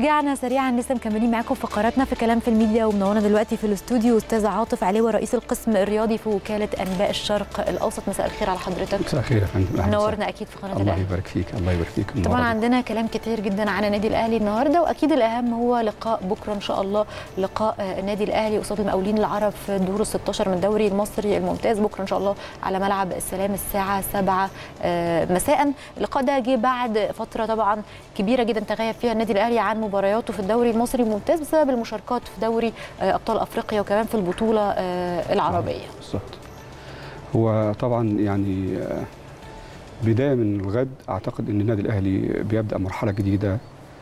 ورجعنا سريعا لسه مكملين معاكم فقراتنا في كلام في الميديا ومنورنا دلوقتي في الاستوديو استاذ عاطف عليه رئيس القسم الرياضي في وكاله انباء الشرق الاوسط مساء الخير على حضرتك مساء الخير يا فندم أهلاً منورنا وسهلاً. اكيد في قناه الله الاهلي يبارك فيك الله يبارك فيك طبعا منورة. عندنا كلام كتير جدا عن النادي الاهلي النهارده واكيد الاهم هو لقاء بكره ان شاء الله لقاء آه، النادي الاهلي قصاد المقاولين العرب في دور ال 16 من الدوري المصري الممتاز بكره ان شاء الله على ملعب السلام الساعه 7 آه، مساء اللقاء ده جه بعد فتره طبعا كبيره جدا تغيب فيها النادي الاهلي عن مبارياته في الدوري المصري الممتاز بسبب المشاركات في دوري آه، ابطال افريقيا وكمان في البطوله آه، العربيه بالظبط هو طبعا يعني آه، بدايه من الغد اعتقد ان النادي الاهلي بيبدا مرحله جديده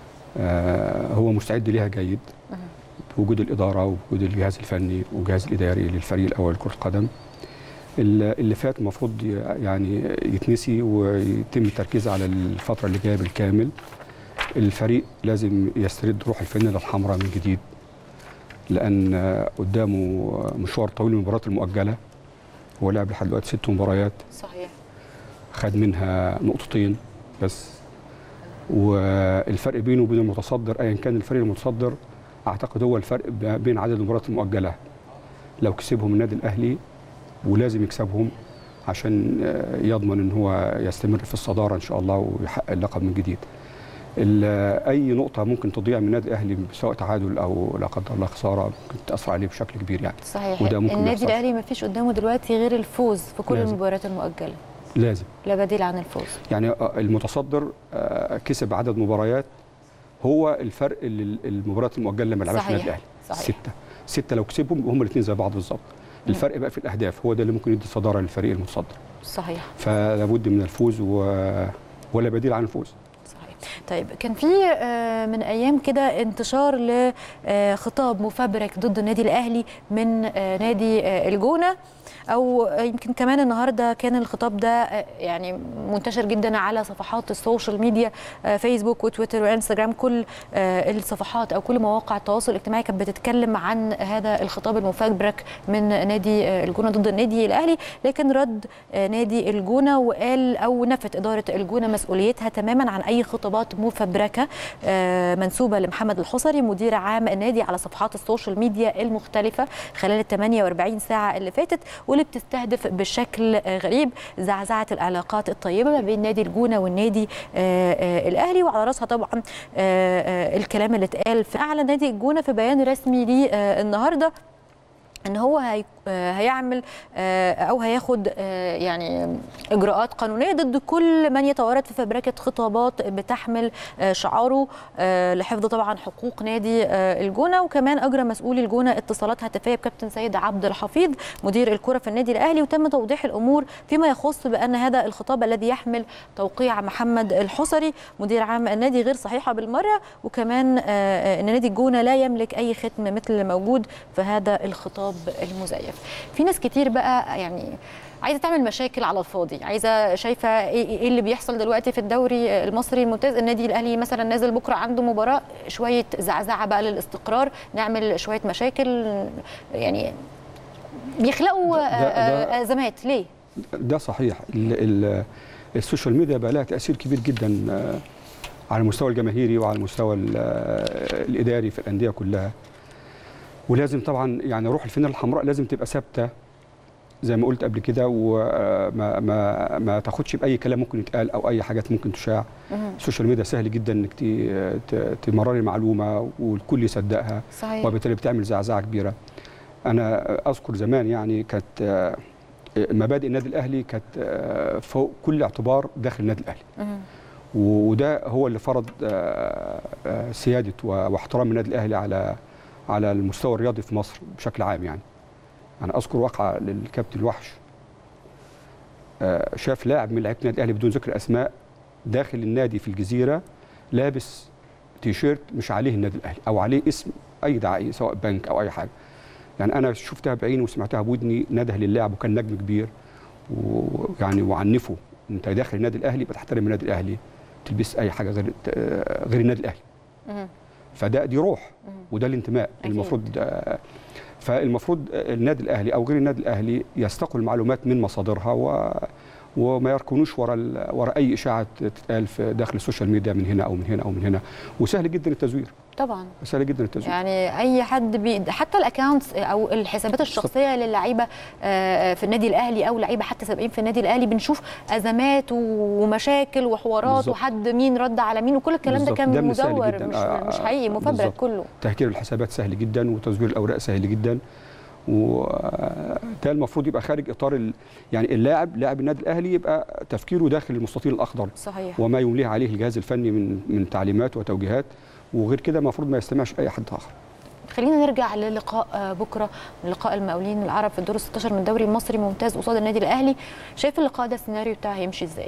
آه، هو مستعد ليها جيد بوجود الاداره ووجود الجهاز الفني والجهاز الاداري للفريق الاول كره القدم ال- اللي فات المفروض ي- يعني يتنسي ويتم التركيز على الفتره اللي جايه بالكامل الفريق لازم يسترد روح الفانيلا الحمراء من جديد لان آه، قدامه مشوار طويل من المباريات المؤجله هو لعب لحد دلوقتي ست مباريات صحيح خد منها نقطتين بس والفرق بينه وبين المتصدر ايا كان الفريق المتصدر اعتقد هو الفرق ب- بين عدد المباريات المؤجله لو كسبهم النادي الاهلي ولازم يكسبهم عشان آه، يضمن ان هو يستمر في الصداره ان شاء الله ويحقق اللقب من جديد ال- اي نقطه ممكن تضيع من النادي الاهلي سواء تعادل او لا قدر الله خساره ممكن تاثر عليه بشكل كبير يعني صحيح وده ممكن النادي يحصل. الاهلي ما فيش قدامه دلوقتي غير الفوز في كل لازم. المباريات المؤجله لازم لا بديل عن الفوز يعني آه، المتصدر آه، كسب عدد مباريات هو الفرق اللي المباريات المؤجله اللي ما لعبهاش النادي صحيح. الاهلي صحيح. سته سته لو كسبهم هم الاثنين زي بعض بالظبط الفرق بقى في الاهداف هو ده اللي ممكن يدي صداره للفريق المتصدر صحيح فلابد من الفوز و... ولا بديل عن الفوز صحيح طيب كان في آه، من ايام كده انتشار لخطاب مفبرك ضد النادي الاهلي من آه، نادي آه، الجونه او يمكن كمان النهارده كان الخطاب ده آه، يعني منتشر جدا على صفحات السوشيال ميديا آه، فيسبوك وتويتر وانستجرام كل آه، الصفحات او كل مواقع التواصل الاجتماعي كانت بتتكلم عن هذا الخطاب المفبرك من نادي آه، الجونه ضد النادي الاهلي لكن رد آه، نادي الجونه وقال او نفت اداره الجونه مسؤوليتها تماما عن اي خطابات مفبركه آه، منسوبه لمحمد الحصري مدير عام النادي على صفحات السوشيال ميديا المختلفه خلال ال 48 ساعه اللي فاتت واللي بتستهدف بشكل آه، غريب زعزعه العلاقات الطيبه ما بين نادي الجونه والنادي آه، آه، الاهلي وعلى راسها طبعا آه، آه، الكلام اللي اتقال في اعلى نادي الجونه في بيان رسمي ليه آه، النهارده ان هو هي آه، هيعمل آه، او هياخد آه، يعني اجراءات قانونيه ضد كل من يتورط في فبركه خطابات بتحمل آه، شعاره آه، لحفظ طبعا حقوق نادي آه، الجونه وكمان اجرى مسؤولي الجونه اتصالات هاتفيه بكابتن سيد عبد الحفيظ مدير الكره في النادي الاهلي وتم توضيح الامور فيما يخص بان هذا الخطاب الذي يحمل توقيع محمد الحصري مدير عام النادي غير صحيحه بالمره وكمان آه، آه، ان نادي الجونه لا يملك اي ختم مثل اللي موجود في هذا الخطاب المزيف في ناس كتير بقى يعني عايزه تعمل مشاكل على الفاضي عايزه شايفه ايه إيه اللي بيحصل دلوقتي في الدوري المصري الممتاز النادي الاهلي مثلا نازل بكره عنده مباراه شويه زعزعه بقى للاستقرار نعمل شويه مشاكل يعني بيخلقوا ده- آه، ده- آه، ازمات ليه ده صحيح ال ال السوشيال ميديا بقى لها تاثير كبير جدا آه، على المستوى الجماهيري وعلى المستوى ال- آه، الاداري في الانديه كلها ولازم طبعا يعني روح الفنان الحمراء لازم تبقى ثابته زي ما قلت قبل كده وما ما ما تاخدش باي كلام ممكن يتقال او اي حاجات ممكن تشاع مهم. السوشيال ميديا سهل جدا انك ت- ت- تمرري معلومه والكل يصدقها صحيح وبالتالي بتعمل زعزعه كبيره انا اذكر زمان يعني كانت آه، مبادئ النادي الاهلي كانت آه، فوق كل اعتبار داخل النادي الاهلي مهم. وده هو اللي فرض آه، آه، سياده و- واحترام النادي الاهلي على على المستوى الرياضي في مصر بشكل عام يعني انا اذكر واقعه للكابتن الوحش آه، شاف لاعب من لعيبه النادي الاهلي بدون ذكر اسماء داخل النادي في الجزيره لابس تيشيرت مش عليه النادي الاهلي او عليه اسم اي دعايه سواء بنك او اي حاجه يعني انا شفتها بعيني وسمعتها بودني نده للاعب وكان نجم كبير ويعني وعنفه انت داخل النادي الاهلي يبقى تحترم النادي الاهلي تلبس اي حاجه غير آه، غير النادي الاهلي مهم. فده دي روح وده الانتماء أكيد. المفروض آه، فالمفروض النادي الاهلي او غير النادي الاهلي يستقوا المعلومات من مصادرها و وما يركنوش ورا ال- ورا اي اشاعه تتقال في داخل السوشيال ميديا من هنا او من هنا او من هنا وسهل جدا التزوير طبعا سهل جدا التزوير يعني اي حد بي حتى الاكونتس او الحسابات الشخصيه للعيبه آه، في النادي الاهلي او لعيبه حتى سابقين في النادي الاهلي بنشوف ازمات ومشاكل وحوارات بالظبط. وحد مين رد على مين وكل الكلام ده بالظبط. كان ده من سهل مزور جداً. مش آه، مش حقيقي مفبرك بالظبط. كله تهكير الحسابات سهل جدا وتزوير الاوراق سهل جدا وده المفروض يبقى خارج اطار ال... يعني اللاعب لاعب النادي الاهلي يبقى تفكيره داخل المستطيل الاخضر صحيح وما يمليه عليه الجهاز الفني من من تعليمات وتوجيهات وغير كده المفروض ما يستمعش اي حد اخر خلينا نرجع للقاء آه، بكره لقاء المقاولين العرب في الدور 16 من الدوري المصري ممتاز قصاد النادي الاهلي شايف اللقاء ده السيناريو بتاعه هيمشي ازاي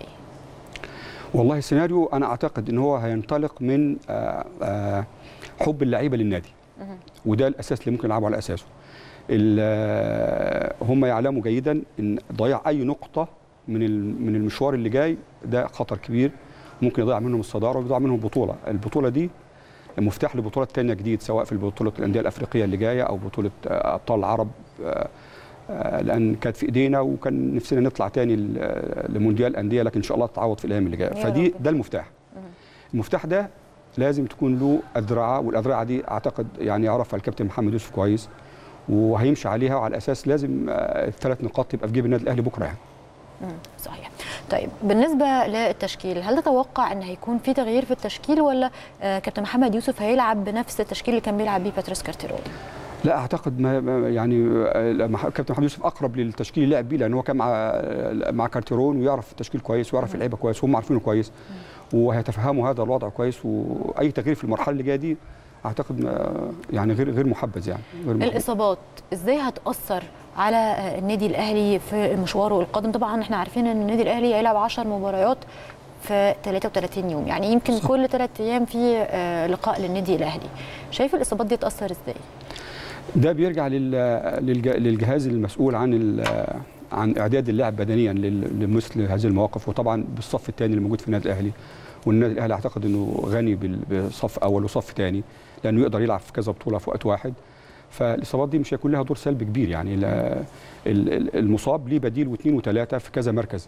والله السيناريو انا اعتقد ان هو هينطلق من آه، آه، حب اللعيبه للنادي مهم. وده الاساس اللي ممكن يلعبوا على اساسه ال- آه، هم يعلموا جيدا ان ضياع اي نقطه من ال- من المشوار اللي جاي ده خطر كبير ممكن يضيع منهم الصداره ويضيع منهم البطوله البطوله دي مفتاح لبطولات تانية جديد سواء في بطوله الانديه الافريقيه اللي جايه او بطوله آه، ابطال العرب آه، آه، لان كانت في ايدينا وكان نفسنا نطلع تاني ل- آه، لمونديال الانديه لكن ان شاء الله تتعوض في الايام اللي جايه يا فدي رب. ده المفتاح المفتاح ده لازم تكون له اذرعه والاذرعه دي اعتقد يعني يعرفها الكابتن محمد يوسف كويس وهيمشي عليها وعلى اساس لازم آه، الثلاث نقاط تبقى في جيب النادي الاهلي بكره يعني مم، صحيح طيب بالنسبه للتشكيل هل تتوقع ان هيكون في تغيير في التشكيل ولا آه، كابتن محمد يوسف هيلعب بنفس التشكيل اللي كان بيلعب بيه باتريس كارتيرون لا اعتقد ما ما- يعني آه، مح- كابتن محمد يوسف اقرب للتشكيل اللي لعب بيه لان هو كان مع آه، مع كارتيرون ويعرف التشكيل كويس ويعرف اللعيبه كويس وهم عارفينه كويس وهيتفهموا هذا الوضع كويس واي تغيير في المرحله اللي جايه دي اعتقد ما- يعني غير غير محبذ يعني غير محبذ. الاصابات ازاي هتاثر على آه، النادي الاهلي في مشواره القادم طبعا احنا عارفين ان النادي الاهلي هيلعب 10 مباريات في 33 يوم يعني يمكن صح. كل ثلاث ايام في آه، لقاء للنادي الاهلي شايف الاصابات دي تاثر ازاي ده بيرجع لل- للج- للجهاز المسؤول عن ال- عن اعداد اللاعب بدنيا لل- لمثل هذه المواقف وطبعا بالصف الثاني اللي موجود في النادي الاهلي والنادي الاهلي اعتقد انه غني بال- بصف اول وصف ثاني لانه يقدر يلعب في كذا بطوله في وقت واحد فالاصابات دي مش هيكون لها دور سلبي كبير يعني لا- ال- ال- المصاب ليه بديل واثنين وثلاثه في كذا مركز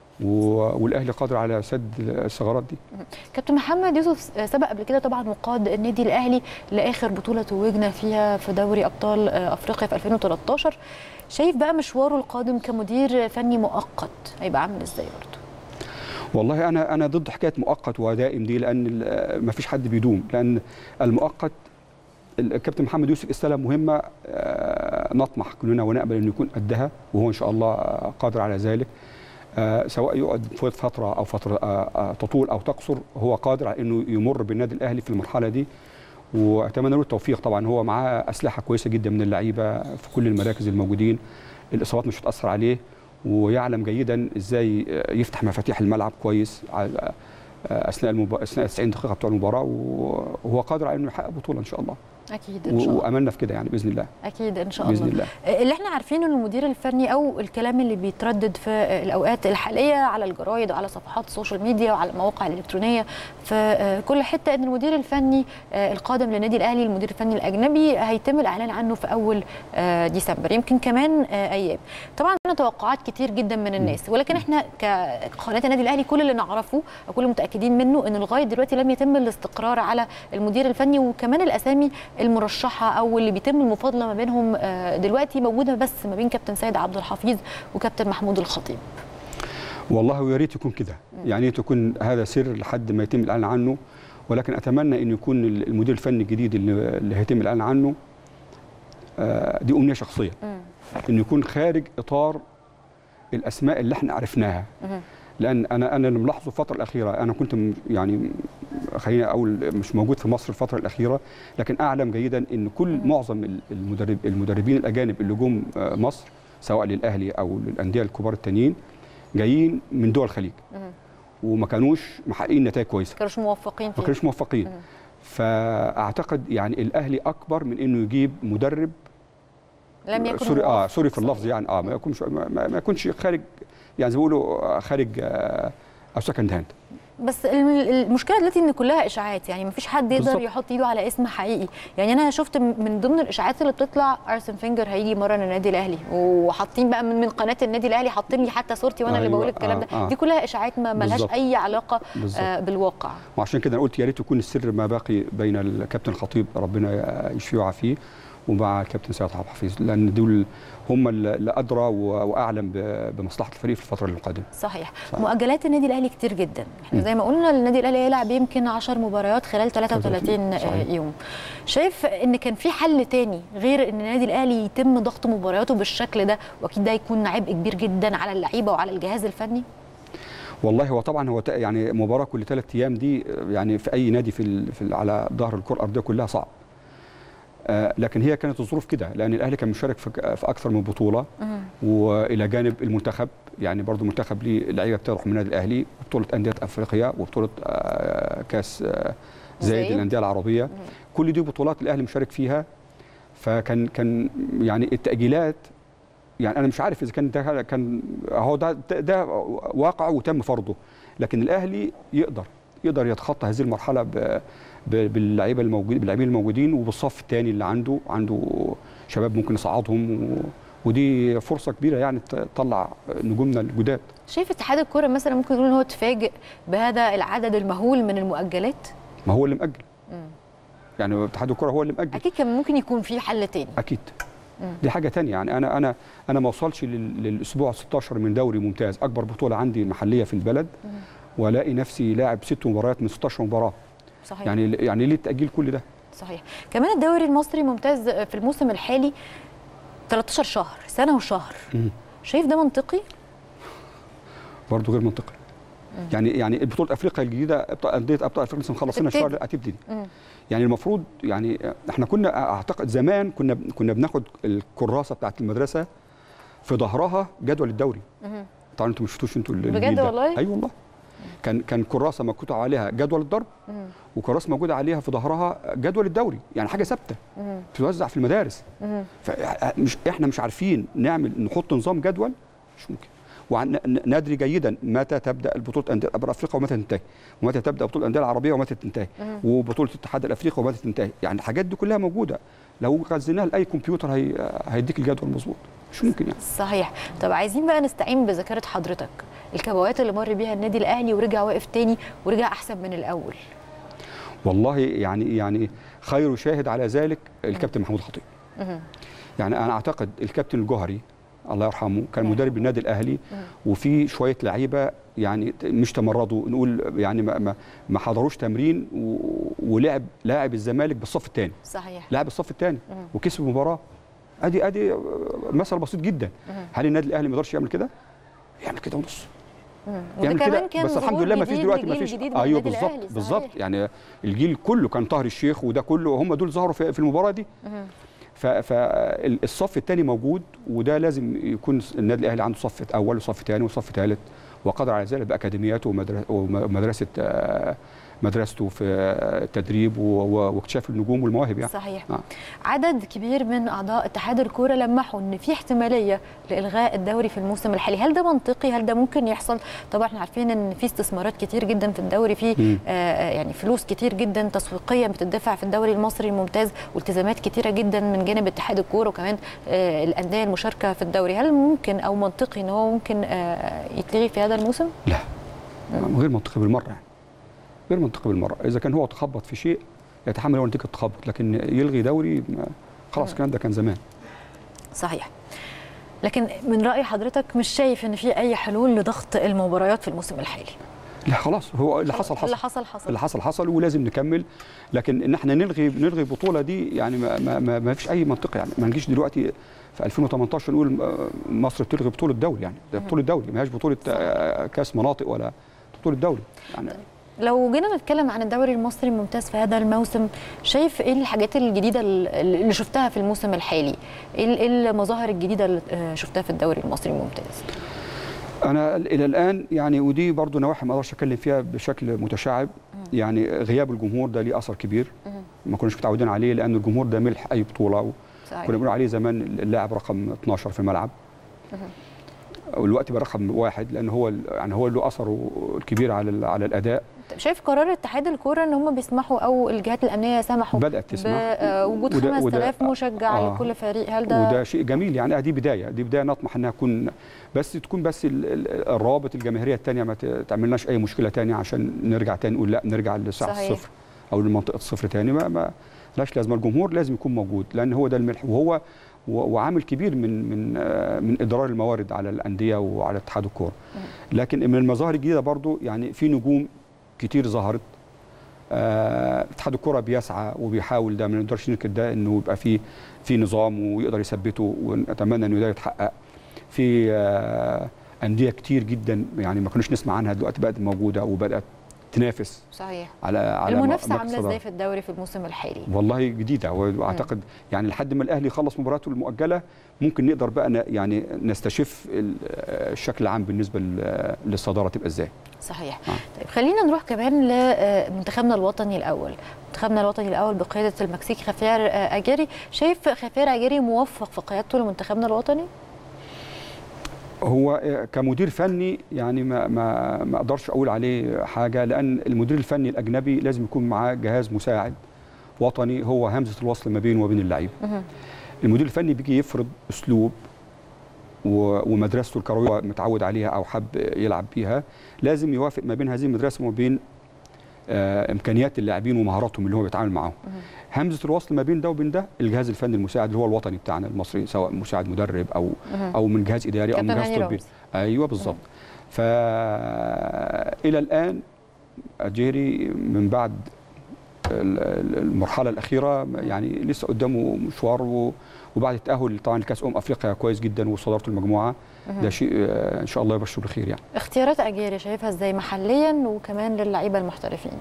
و- والاهلي قادر على سد الثغرات دي كابتن محمد يوسف سبق قبل كده طبعا وقاد النادي الاهلي لاخر بطوله توجنا فيها في دوري ابطال افريقيا في 2013 شايف بقى مشواره القادم كمدير فني مؤقت هيبقى عامل ازاي برضه والله انا انا ضد حكايه مؤقت ودائم دي لان ما فيش حد بيدوم لان المؤقت الكابتن محمد يوسف استلم مهمه آه، نطمح كلنا ونامل انه يكون قدها وهو ان شاء الله آه، قادر على ذلك آه، سواء يقعد في فتره او فتره آه، آه، تطول او تقصر هو قادر على انه يمر بالنادي الاهلي في المرحله دي واتمنى له التوفيق طبعا هو معاه اسلحه كويسه جدا من اللعيبه في كل المراكز الموجودين الاصابات مش هتاثر عليه ويعلم جيدا ازاي يفتح مفاتيح الملعب كويس على اثناء المب... اثناء 90 دقيقه بتوع المباراه وهو قادر على انه يحقق بطوله ان شاء الله اكيد ان شاء الله واملنا في كده يعني باذن الله اكيد ان شاء باذن الله الله اللي احنا عارفينه ان المدير الفني او الكلام اللي بيتردد في الاوقات الحاليه على الجرايد وعلى صفحات السوشيال ميديا وعلى المواقع الالكترونيه في كل حته ان المدير الفني القادم للنادي الاهلي المدير الفني الاجنبي هيتم الاعلان عنه في اول ديسمبر يمكن كمان ايام طبعا عندنا توقعات كتير جدا من الناس ولكن احنا كقناه النادي الاهلي كل اللي نعرفه وكل متاكدين منه ان لغايه دلوقتي لم يتم الاستقرار على المدير الفني وكمان الاسامي المرشحه او اللي بيتم المفاضله ما بينهم دلوقتي موجوده بس ما بين كابتن سيد عبد الحفيظ وكابتن محمود الخطيب والله ويا ريت يكون كده يعني تكون هذا سر لحد ما يتم الاعلان عنه ولكن اتمنى انه يكون المدير الفني الجديد اللي, اللي هيتم الاعلان عنه دي امنيه شخصيه انه يكون خارج اطار الاسماء اللي احنا عرفناها لان انا انا اللي ملاحظه الفتره الاخيره انا كنت يعني خليني اقول مش موجود في مصر الفتره الاخيره لكن اعلم جيدا ان كل معظم المدرب المدربين الاجانب اللي جم مصر سواء للاهلي او للانديه الكبار التانيين جايين من دول الخليج وما كانوش محققين نتائج كويسه كانوش موفقين ما كانوش موفقين فاعتقد يعني الاهلي اكبر من انه يجيب مدرب لم يكن سوري اه سوري في اللفظ يعني اه ما يكونش ما, ما يكونش خارج يعني زي ما بيقولوا خارج آه او سكند هاند بس الم- المشكله دلوقتي ان كلها اشاعات يعني مفيش حد يقدر بالظبط. يحط ايده على اسم حقيقي يعني انا شفت م- من ضمن الاشاعات اللي بتطلع ارسن فينجر هيجي مره النادي الاهلي وحاطين بقى من من قناه النادي الاهلي حاطين لي حتى صورتي وانا اللي أيوة، بقول الكلام آه، ده آه. دي كلها اشاعات ما ملهاش بالظبط. اي علاقه بالظبط. آه بالواقع وعشان كده انا قلت يا ريت يكون السر ما باقي بين الكابتن الخطيب ربنا يشفيه ويعافيه ومع الكابتن سيد عبد الحفيظ لان دول هم اللي ادرى و- واعلم ب- بمصلحه الفريق في الفتره القادمه صحيح. صحيح. مؤجلات النادي الاهلي كتير جدا احنا مم. زي ما قلنا النادي الاهلي هيلعب يمكن 10 مباريات خلال 33 صحيح. يوم شايف ان كان في حل تاني غير ان النادي الاهلي يتم ضغط مبارياته بالشكل ده واكيد ده يكون عبء كبير جدا على اللعيبه وعلى الجهاز الفني والله هو طبعا هو ت- يعني مباراه كل ثلاث ايام دي يعني في اي نادي في, ال في ال على ظهر الكره الارضيه كلها صعب آه لكن هي كانت الظروف كده لان الاهلي كان مشارك في, ك- في اكثر من بطوله والى جانب المنتخب يعني برضو المنتخب ليه لعيبه بتروح من النادي الاهلي وبطوله انديه افريقيا وبطوله آه كاس آه زايد زايد. الانديه العربيه كل دي بطولات الاهلي مشارك فيها فكان كان يعني التاجيلات يعني انا مش عارف اذا كان ده كان هو ده ده واقع وتم فرضه لكن الاهلي يقدر يقدر يتخطى هذه المرحله ب- ب- باللعيبه الموجود باللاعبين الموجودين وبالصف الثاني اللي عنده عنده شباب ممكن يصعدهم و ودي فرصه كبيره يعني تطلع نجومنا الجداد شايف اتحاد الكوره مثلا ممكن يقول ان هو اتفاجئ بهذا العدد المهول من المؤجلات ما هو اللي مأجل يعني اتحاد الكره هو اللي مأجل اكيد كان ممكن يكون في حل تاني اكيد مم. دي حاجه تانية يعني انا انا انا ما اوصلش لل- للاسبوع 16 من دوري ممتاز اكبر بطوله عندي محليه في البلد والاقي نفسي لاعب ست مباريات من 16 مباراه صحيح يعني يعني ليه التاجيل كل ده صحيح كمان الدوري المصري ممتاز في الموسم الحالي 13 شهر سنه وشهر مم. شايف ده منطقي برضه غير منطقي يعني يعني بطوله افريقيا الجديده أبطال- انديه ابطال افريقيا لسه مخلصين هتبتدي. الشهر هتبتدي مم. يعني المفروض يعني احنا كنا اعتقد زمان كنا كنا بناخد الكراسه بتاعت المدرسه في ظهرها جدول الدوري مهم. طبعا انتوا ما شفتوش انتوا ال- بجد الجيل ده. والله؟ اي والله كان كان كراسه مكتوب عليها جدول الضرب مم. وكراسه موجوده عليها في ظهرها جدول الدوري يعني حاجه ثابته مم. بتتوزع في المدارس مم. فمش احنا مش عارفين نعمل نحط نظام جدول مش ممكن وندري جيدا متى تبدا البطوله انديه افريقيا ومتى تنتهي ومتى تبدا بطوله الانديه العربيه ومتى تنتهي مم. وبطوله الاتحاد الافريقي ومتى تنتهي يعني الحاجات دي كلها موجوده لو خزناها لاي كمبيوتر هي... هيديك الجدول مظبوط مش ممكن يعني صحيح طب عايزين بقى نستعين بذاكره حضرتك الكبوات اللي مر بيها النادي الاهلي ورجع واقف تاني ورجع احسن من الاول والله يعني يعني خير شاهد على ذلك الكابتن محمود خطيب مهم. يعني انا اعتقد الكابتن الجوهري الله يرحمه كان نعم. مدرب النادي الاهلي مم. وفي شويه لعيبه يعني مش تمردوا نقول يعني ما, ما, ما حضروش تمرين و- ولعب لاعب الزمالك بالصف الثاني صحيح لاعب الصف الثاني مم. وكسب المباراه ادي ادي مثل بسيط جدا مهم. هل النادي الاهلي ما يقدرش يعمل كده؟ يعمل كده ونص مم. وده يعمل كمان كده كان بس الحمد ظهور لله ما فيش جديد دلوقتي ما لجيل فيش جديد من ايوه النادي بالظبط الأهلي، بالظبط صحيح. يعني الجيل كله كان طاهر الشيخ وده كله هم دول ظهروا في في المباراه دي مهم. فالصف الثاني موجود وده لازم يكون النادي الاهلي عنده صف اول وصف ثاني وصف ثالث وقدر على ذلك باكاديمياته ومدر- ومدرسه آه، مدرسته في التدريب و- و- واكتشاف النجوم والمواهب يعني صحيح آه. عدد كبير من اعضاء اتحاد الكوره لمحوا ان في احتماليه لالغاء الدوري في الموسم الحالي هل ده منطقي هل ده ممكن يحصل طبعا احنا عارفين ان في استثمارات كتير جدا في الدوري في مم. آه يعني فلوس كتير جدا تسويقيا بتدفع في الدوري المصري الممتاز والتزامات كتيره جدا من جانب اتحاد الكوره وكمان آه الانديه المشاركه في الدوري هل ممكن او منطقي ان هو ممكن آه يتلغي في هذا الموسم لا غير منطقي بالمره يعني غير منطقي بالمره اذا كان هو تخبط في شيء يتحمل هو نتيجه التخبط لكن يلغي دوري ما- خلاص الكلام ده كان زمان صحيح لكن من راي حضرتك مش شايف ان في اي حلول لضغط المباريات في الموسم الحالي لا خلاص هو اللي حصل اللي حصل حصل حصل اللي حصل حصل ولازم نكمل لكن ان احنا نلغي نلغي البطوله دي يعني ما, ما, ما, ما فيش اي منطق يعني ما نجيش دلوقتي في 2018 نقول آه، مصر بتلغي بطوله دوري يعني ده بطوله دوري ما هيش بطوله آه، كاس مناطق ولا بطوله دوري يعني لو جينا نتكلم عن الدوري المصري الممتاز في هذا الموسم شايف ايه الحاجات الجديده اللي شفتها في الموسم الحالي ايه ال- إيه المظاهر الجديده اللي آه، شفتها في الدوري المصري الممتاز انا الى الان يعني ودي برضو نواحي ما اقدرش اتكلم فيها بشكل متشعب يعني غياب الجمهور ده ليه اثر كبير ما كناش متعودين عليه لان الجمهور ده ملح اي بطوله صحيح كنا بنقول عليه زمان اللاعب رقم 12 في الملعب والوقت بقى رقم واحد لان هو يعني هو له اثره الكبير على ال- على الاداء طب شايف قرار اتحاد الكوره ان هم بيسمحوا او الجهات الامنيه سمحوا بدات تسمح بوجود وده- وده- 5000 مشجع آه. لكل فريق هل ده وده شيء جميل يعني آه دي بدايه دي بدايه نطمح انها تكون بس تكون بس ال- ال- الروابط الجماهيريه الثانيه ما ت- تعملناش اي مشكله ثانيه عشان نرجع تاني نقول لا نرجع لساعه صحيح. الصفر او لمنطقه الصفر ثاني ما ما لاش لازمه الجمهور لازم يكون موجود لان هو ده الملح وهو و- وعامل كبير من من آه، من اضرار الموارد على الانديه وعلى اتحاد الكوره لكن من المظاهر الجديده برضو يعني في نجوم كتير ظهرت آه، اتحاد الكره بيسعى وبيحاول ده ما نقدرش ننكر ده انه يبقى في في نظام ويقدر يثبته ونتمنى انه ده يتحقق في آه، انديه كتير جدا يعني ما كناش نسمع عنها دلوقتي بقت موجوده وبدات تنافس صحيح على على المنافسه مركز عامله صدارة. ازاي في الدوري في الموسم الحالي والله جديده واعتقد يعني لحد ما الاهلي يخلص مباراته المؤجله ممكن نقدر بقى ن- يعني نستشف ال- الشكل العام بالنسبه لل- للصداره تبقى ازاي صحيح آه. طيب خلينا نروح كمان لمنتخبنا الوطني الاول منتخبنا الوطني الاول بقياده المكسيك خافير آه، اجيري شايف خافير اجيري موفق في قيادته لمنتخبنا الوطني هو كمدير فني يعني ما ما ما اقدرش اقول عليه حاجه لان المدير الفني الاجنبي لازم يكون معاه جهاز مساعد وطني هو همزه الوصل ما بينه وبين اللعيبه مهم. المدير الفني بيجي يفرض اسلوب و- ومدرسته الكرويه متعود عليها او حب يلعب بيها لازم يوافق ما بين هذه المدرسه وما بين آه، امكانيات اللاعبين ومهاراتهم اللي هو بيتعامل معاهم مهم. همزه الوصل ما بين ده وبين ده الجهاز الفني المساعد اللي هو الوطني بتاعنا المصري سواء مساعد مدرب او مهم. او من جهاز اداري او من كابتن جهاز هاني طبي رمزي. ايوه بالظبط فالى الان اجيري من بعد ال- ال- المرحله الاخيره يعني لسه قدامه مشوار و- وبعد التاهل طبعا لكاس امم افريقيا كويس جدا وصدارته المجموعه مهم. ده شيء آه، ان شاء الله يبشر بالخير يعني اختيارات اجيري شايفها ازاي محليا وكمان للعيبه المحترفين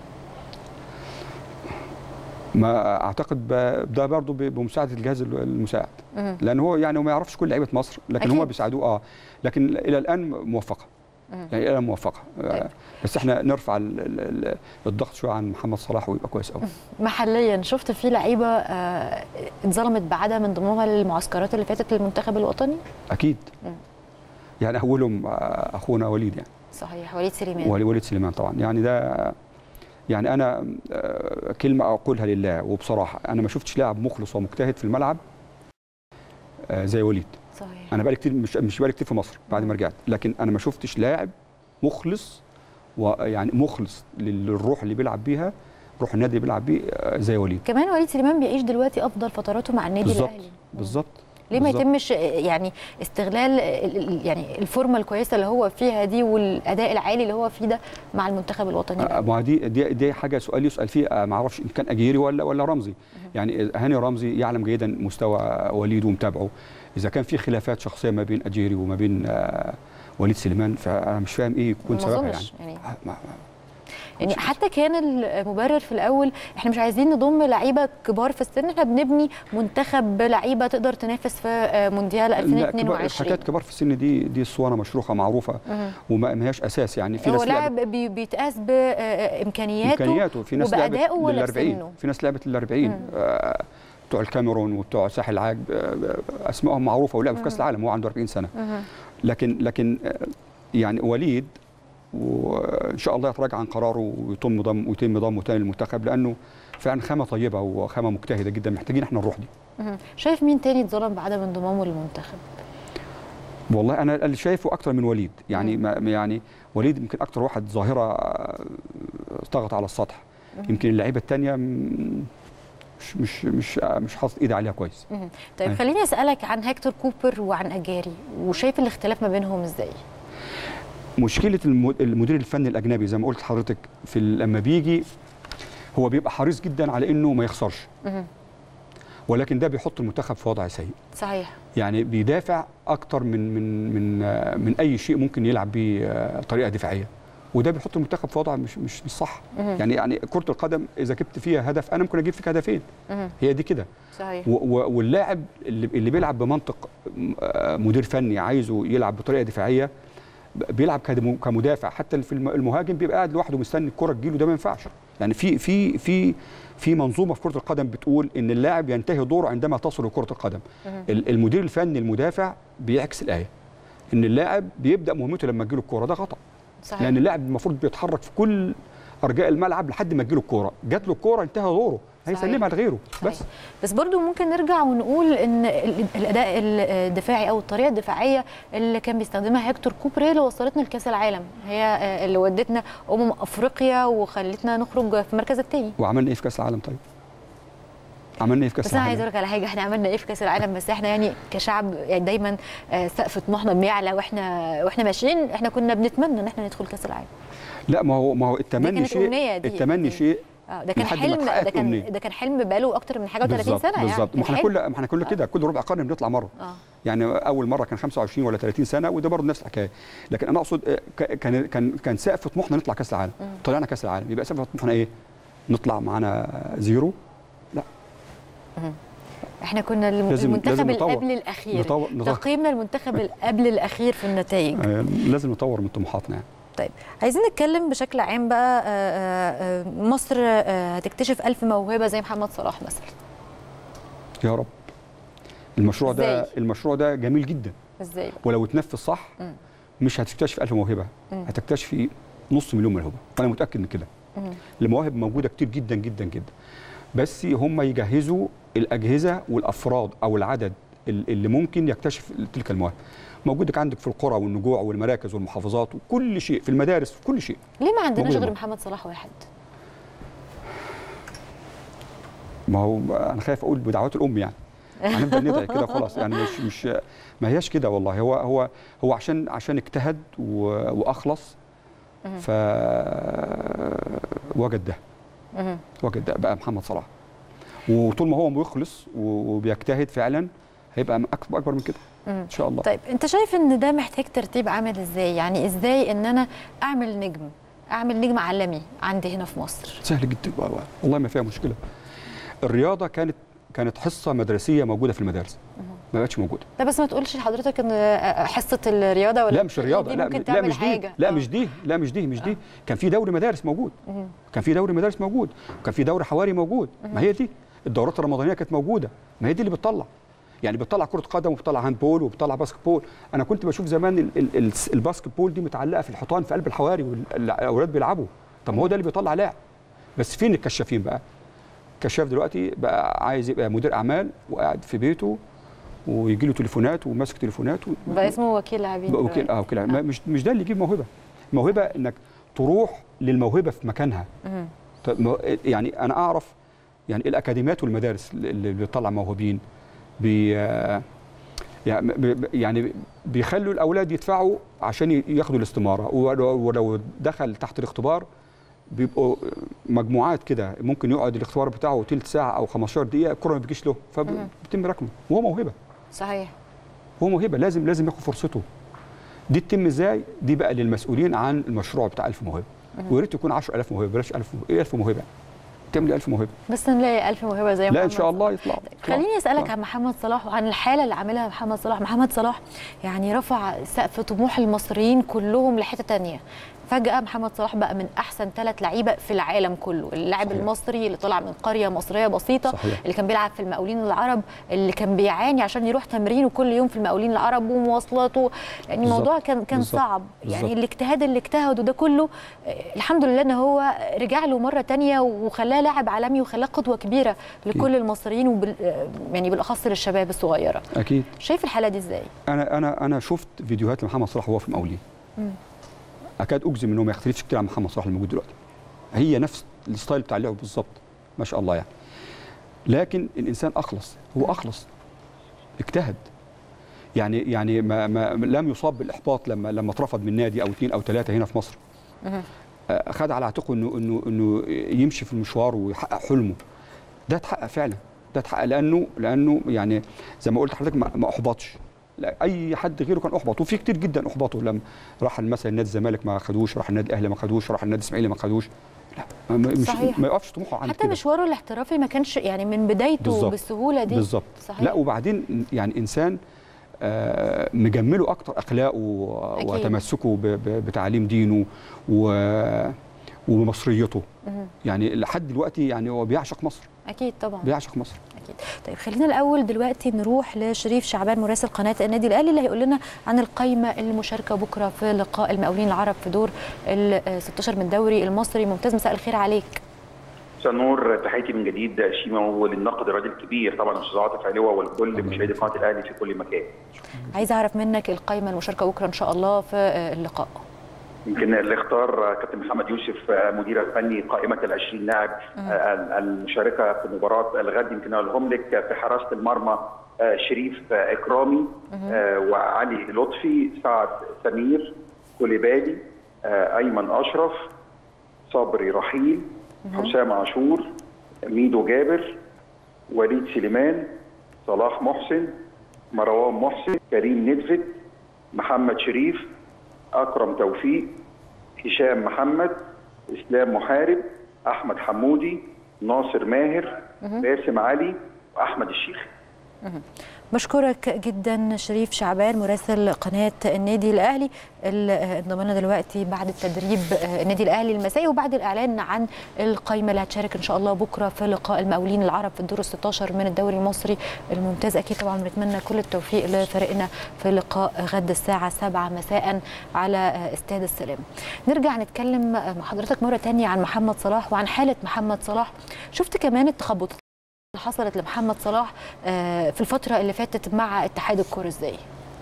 ما اعتقد ب- ده برضه ب- بمساعده الجهاز المساعد مهم. لان هو يعني هو ما يعرفش كل لعيبه مصر لكن أكيد. هم بيساعدوه اه لكن الى الان موفقه مهم. يعني الى الان موفقه طيب. آه، بس احنا نرفع ال- ال- ال- الضغط شويه عن محمد صلاح ويبقى كويس قوي محليا شفت في لعيبه آه، اتظلمت بعدم انضمامها للمعسكرات اللي فاتت للمنتخب الوطني اكيد مم. يعني اولهم آه، اخونا وليد يعني صحيح وليد سليمان ولي- وليد سليمان طبعا يعني ده يعني انا آه، كلمه اقولها لله وبصراحه انا ما شفتش لاعب مخلص ومجتهد في الملعب آه، زي وليد صحيح انا بقالي كتير مش مش بقالي كتير في مصر بعد ما رجعت لكن انا ما شفتش لاعب مخلص ويعني مخلص للروح اللي بيلعب بيها روح النادي اللي بيلعب بيه آه، زي وليد كمان وليد سليمان بيعيش دلوقتي افضل فتراته مع النادي بالظبط الاهلي بالظبط ليه ما بالظبط. يتمش يعني استغلال ال- ال- يعني الفورمه الكويسه اللي هو فيها دي والاداء العالي اللي هو فيه ده مع المنتخب الوطني آه، الأول؟ ما هو دي دي دي حاجه سؤال يسال فيه آه، ما اعرفش ان كان اجيري ولا ولا رمزي يعني هاني رمزي يعلم جيدا مستوى وليد ومتابعه اذا كان في خلافات شخصيه ما بين اجيري وما بين آه، وليد سليمان فانا مش فاهم ايه يكون ما سببها يعني اظنش يعني آه، ما- ما- يعني حتى كان المبرر في الاول احنا مش عايزين نضم لعيبه كبار في السن احنا بنبني منتخب لعيبه تقدر تنافس في آه، مونديال لا كبار 2022 حكايات كبار في السن دي دي اسطوانه مشروخه معروفه مهم. وما ما هياش اساس يعني في هو ناس لعبت لاعب بي- بيتقاس بامكانياته امكانياته في ناس لعبت وبأدائه ولا لل 40 بسنه؟ في ناس لعبت لل 40 آه، بتوع الكاميرون وبتوع ساحل العاج آه، اسمائهم معروفه ولعبوا في كاس العالم وهو عنده 40 سنه مهم. لكن لكن آه، يعني وليد وان شاء الله يتراجع عن قراره ويتم ضم ويتم ضمه تاني للمنتخب لانه فعلا خامه طيبه وخامه مجتهده جدا محتاجين احنا الروح دي مهم. شايف مين تاني اتظلم بعدم انضمامه للمنتخب؟ والله انا اللي شايفه اكتر من وليد يعني ما يعني وليد يمكن اكتر واحد ظاهره آه، طغت على السطح يمكن اللعيبه الثانيه مش مش مش آه، مش حاطط ايدي عليها كويس مهم. طيب أيوة. خليني اسالك عن هيكتور كوبر وعن اجاري وشايف الاختلاف ما بينهم ازاي؟ مشكله الم- المدير الفني الاجنبي زي ما قلت لحضرتك في ال- لما بيجي هو بيبقى حريص جدا على انه ما يخسرش مهم. ولكن ده بيحط المنتخب في وضع سيء صحيح يعني بيدافع اكتر من من من آه، من اي شيء ممكن يلعب بيه آه، طريقه دفاعيه وده بيحط المنتخب في وضع مش مش مش صح مهم. يعني يعني كره القدم اذا جبت فيها هدف انا ممكن اجيب فيك هدفين مهم. هي دي كده صحيح و- و- واللاعب اللي, اللي بيلعب بمنطق م- آه، مدير فني عايزه يلعب بطريقه دفاعيه ب- بيلعب كدم- كمدافع حتى في الم- المهاجم بيبقى قاعد لوحده مستني الكره تجيله ده ما ينفعش يعني في في في في منظومه في كره القدم بتقول ان اللاعب ينتهي دوره عندما تصل كره القدم مهم. ال- المدير الفني المدافع بيعكس الايه ان اللاعب بيبدا مهمته لما تجيله الكوره ده خطا صحيح لان اللاعب المفروض بيتحرك في كل ارجاء الملعب لحد ما تجيله الكوره جات له الكوره انتهى دوره هيسلمها لغيره بس صحيح. بس برضو ممكن نرجع ونقول ان ال- الاداء الدفاعي او الطريقه الدفاعيه اللي كان بيستخدمها هيكتور كوبر هي اللي وصلتنا لكاس العالم هي آه، اللي ودتنا امم افريقيا وخلتنا نخرج في المركز الثاني وعملنا ايه في كاس العالم طيب عملنا ايه في كاس بس انا عايز العالم اقول لك على حاجه احنا عملنا ايه في كاس العالم بس احنا يعني كشعب يعني دايما آه، سقف طموحنا بيعلى واحنا واحنا ماشيين احنا كنا بنتمنى ان احنا ندخل كاس العالم لا ما هو ما هو التمني كانت شيء أمنية دي. التمني دي. شيء اه ده كان لحد ما حلم تحقق ده كان أمنية. ده كان حلم بقاله اكتر من حاجه و30 بالظبط سنه بالظبط يعني ما كان احنا حلم. كل ما احنا كل كده كل ربع قرن بنطلع مره اه يعني اول مره كان 25 ولا 30 سنه وده برضه نفس الحكايه لكن انا اقصد آه، ك- كان كان كان سقف طموحنا نطلع كاس العالم مم. طلعنا كاس العالم يبقى سقف طموحنا ايه نطلع معانا زيرو احنا كنا الم- لازم- المنتخب لازم اللي نطور. قبل الاخير نطور نطور تقييمنا المنتخب اللي قبل الاخير في النتائج آه، لازم نطور من طموحاتنا يعني طيب عايزين نتكلم بشكل عام بقى آه، آه، آه، مصر آه، هتكتشف ألف موهبه زي محمد صلاح مثلا يا رب المشروع ده إزاي؟ المشروع ده جميل جدا ازاي بقى؟ ولو اتنفذ صح مم. مش هتكتشف ألف موهبه مم. هتكتشفي نص مليون موهبه انا متاكد من كده مم. المواهب موجوده كتير جدا جدا جدا بس هم يجهزوا الاجهزه والافراد او العدد ال- اللي ممكن يكتشف تلك المواهب موجودك عندك في القرى والنجوع والمراكز والمحافظات وكل شيء في المدارس في كل شيء ليه ما عندناش موجودة. غير محمد صلاح واحد؟ ما هو انا خايف اقول بدعوات الام يعني هنفضل ندعي كده خلاص يعني مش مش ما هياش كده والله هو هو هو عشان عشان اجتهد و- واخلص مم. ف وجد ده مم. وجد ده بقى محمد صلاح وطول ما هو بيخلص وبيجتهد فعلا هيبقى اكبر اكبر من كده مم. ان شاء الله طيب انت شايف ان ده محتاج ترتيب عامل ازاي؟ يعني ازاي ان انا اعمل نجم اعمل نجم عالمي عندي هنا في مصر؟ سهل جدا و- و- والله ما فيها مشكله الرياضه كانت كانت حصه مدرسيه موجوده في المدارس ما بقتش موجوده لا بس ما تقولش لحضرتك ان آه، حصه الرياضه ولا لا مش الرياضه دي لا ممكن لا تعمل مش دي حاجه لا آه. مش دي لا مش دي مش دي كان في دوري مدارس موجود مم. كان في دوري مدارس موجود وكان في دوري حواري موجود ما هي دي الدورات الرمضانيه كانت موجوده ما هي دي اللي بتطلع يعني بتطلع كره قدم وبتطلع هاند بول وبتطلع باسكت بول انا كنت بشوف زمان ال- ال- ال- الباسكت بول دي متعلقه في الحيطان في قلب الحواري والاولاد بيلعبوا طب ما هو ده اللي بيطلع لاعب بس فين الكشافين بقى كشاف دلوقتي بقى عايز يبقى مدير اعمال وقاعد في بيته ويجي له تليفونات وماسك تليفونات و... بقى اسمه وكيل لاعبين بقى وكيل اه وكيل آه. مش مش ده اللي يجيب موهبه موهبه انك تروح للموهبه في مكانها مم. طب ما- يعني انا اعرف يعني الأكاديميات والمدارس اللي بتطلع موهوبين بي يعني ب- يعني بيخلوا الاولاد يدفعوا عشان ي- ياخدوا الاستماره ولو ولو دخل تحت الاختبار بيبقوا مجموعات كده ممكن يقعد الاختبار بتاعه ثلث ساعه او 15 دقيقه الكره ما بتجيش له فبيتم ركنه وهو موهبه صحيح هو موهبه لازم لازم ياخد فرصته دي تتم ازاي دي بقى للمسؤولين عن المشروع بتاع 1000 موهبه ويا ريت يكون 10000 موهبه بلاش 1000 موهبة. ايه 1000 موهبه تعمل ايه 1000 موهبه بس نلاقي ألف موهبة زي لا محمد ان شاء الله صلاح. يطلع خليني اسالك يطلع. عن محمد صلاح وعن الحاله اللي عاملها محمد صلاح محمد صلاح يعني رفع سقف طموح المصريين كلهم لحته تانية فجاه محمد صلاح بقى من احسن ثلاث لعيبه في العالم كله اللاعب صحيح. المصري اللي طلع من قريه مصريه بسيطه صحيح. اللي كان بيلعب في المقاولين العرب اللي كان بيعاني عشان يروح تمرينه كل يوم في المقاولين العرب ومواصلاته يعني بالظبط. الموضوع كان كان بالظبط. صعب يعني بالظبط. الاجتهاد اللي اجتهده ده كله آه، الحمد لله ان هو رجع له مره تانية وخلاه لاعب عالمي وخلاه قدوه كبيره لكل المصريين وبال آه، يعني بالاخص للشباب الصغيره اكيد شايف الحاله دي ازاي انا انا انا شفت فيديوهات لمحمد صلاح وهو في المقاولين مم. اكاد اجزم انه ما يختلفش كتير عن محمد صلاح الموجود دلوقتي هي نفس الستايل بتاع اللعب بالظبط ما شاء الله يعني لكن الانسان اخلص هو اخلص اجتهد يعني يعني ما, ما لم يصاب بالاحباط لما لما اترفض من نادي او اثنين او ثلاثه هنا في مصر مهم. آه، خد على عاتقه انه انه انه يمشي في المشوار ويحقق حلمه ده اتحقق فعلا ده اتحقق لانه لانه يعني زي ما قلت لحضرتك ما ما احبطش لا، اي حد غيره كان احبط وفي كتير جدا احبطوا لما راح مثلا نادي الزمالك ما خدوش راح النادي الاهلي ما خدوش راح النادي الاسماعيلي ما خدوش لا ما- ما- مش صحيح. ما يقفش طموحه عند حتى كده مشواره الاحترافي ما كانش يعني من بدايته بالظبط. بالسهوله دي بالظبط صحيح لا وبعدين يعني انسان آه، مجمله اكتر اخلاقه و- أكيد. وتمسكه ب- ب- بتعاليم دينه و ومصريته مهم. يعني لحد دلوقتي يعني هو بيعشق مصر اكيد طبعا بيعشق مصر اكيد طيب خلينا الاول دلوقتي نروح لشريف شعبان مراسل قناه النادي الاهلي اللي هيقول لنا عن القائمه المشاركه بكره في لقاء المقاولين العرب في دور ال 16 من الدوري المصري ممتاز مساء الخير عليك مساء النور تحياتي من جديد شيما وللناقد الراجل الكبير طبعا استاذ عاطف علوه والكل مشاهدي قناه الاهلي في كل مكان. عايز اعرف منك القائمه المشاركه بكره ان شاء الله في اللقاء يمكن اللي اختار كابتن محمد يوسف مدير الفني قائمه ال 20 لاعب المشاركه في مباراه الغد يمكن اقولهم لك في حراسه المرمى شريف اكرامي وعلي لطفي سعد سمير كوليبالي ايمن اشرف صبري رحيل حسام عاشور ميدو جابر وليد سليمان صلاح محسن مروان محسن كريم ندفت محمد شريف اكرم توفيق هشام محمد اسلام محارب احمد حمودي ناصر ماهر باسم علي واحمد الشيخ بشكرك جدا شريف شعبان مراسل قناه النادي الاهلي اللي انضم لنا دلوقتي بعد التدريب النادي الاهلي المسائي وبعد الاعلان عن القائمه اللي هتشارك ان شاء الله بكره في لقاء المقاولين العرب في الدور ال 16 من الدوري المصري الممتاز اكيد طبعا بنتمنى كل التوفيق لفريقنا في لقاء غد الساعه 7 مساء على استاد السلام. نرجع نتكلم مع حضرتك مره ثانيه عن محمد صلاح وعن حاله محمد صلاح شفت كمان التخبطات اللي حصلت لمحمد صلاح في الفتره اللي فاتت مع اتحاد الكره ازاي؟